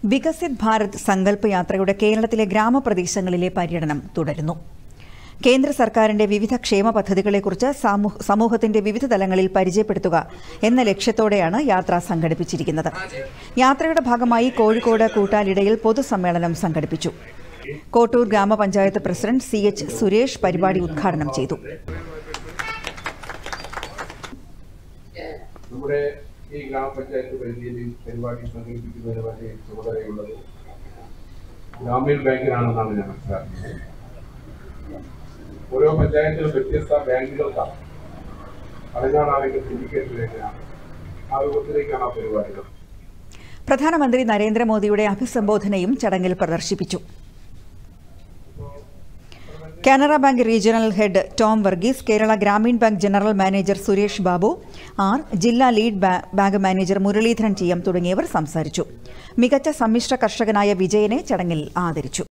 വികസിത് ഭാരത് സങ്കല്പ് യാത്രയുടെ കേരളത്തിലെ ഗ്രാമപ്രദേശങ്ങളിലെ പര്യടനം തുടരുന്നു കേന്ദ്ര സർക്കാരിന്റെ വിവിധ ക്ഷേമ പദ്ധതികളെക്കുറിച്ച് സമൂഹ- സമൂഹത്തിന്റെ വിവിധ തലങ്ങളിൽ പരിചയപ്പെടുത്തുക എന്ന ലക്ഷ്യത്തോടെയാണ് യാത്ര സംഘടിപ്പിച്ചിരിക്കുന്നത് യാത്രയുടെ ഭാഗമായി കോഴിക്കോട് കൂട്ടാലിടയിൽ പൊതുസമ്മേളനം സംഘടിപ്പിച്ചു കോട്ടൂർ ഗ്രാമപഞ്ചായത്ത് പ്രസിഡന്റ് സി എച്ച് സുരേഷ് പരിപാടി ഉദ്ഘാടനം ചെയ്തു നമ്മുടെ ഈ ഗ്രാമപഞ്ചായത്ത് പരിധിയിൽ ഈ പരിപാടി സംഘടിപ്പിക്കുന്നതിന് വലിയ ചുമതലയുള്ളത് ഗ്രാമീൺ ബാങ്കിനാണെന്നാണ് ഞാൻ മനസ്സിലാക്കുന്നത് ഓരോ പഞ്ചായത്തിലും വ്യത്യസ്ത ബാങ്കുകൾക്കാണ് പതിനാറാണെങ്കിൽ സിൻഡിക്കേറ്റ് ബാങ്കിനാണ് ആ രൂപത്തിലേക്കാണ് ആ പരിപാടികൾ പ്രധാനമന്ത്രി നരേന്ദ്രമോദിയുടെ അഭിസംബോധനയും ചടങ്ങിൽ പ്രദർശിപ്പിച്ചു Canara bank regional head Tom Varghese Kerala Gramin bank general manager Suresh Babu R ജില്ലാ ലീഡ് ബാ- bank manager Muralidharan T M തുടങ്ങിയവർ സംസാരിച്ചു മികച്ച സമ്മിശ്ര കർഷകനായ വിജയനെ ചടങ്ങിൽ ആദരിച്ചു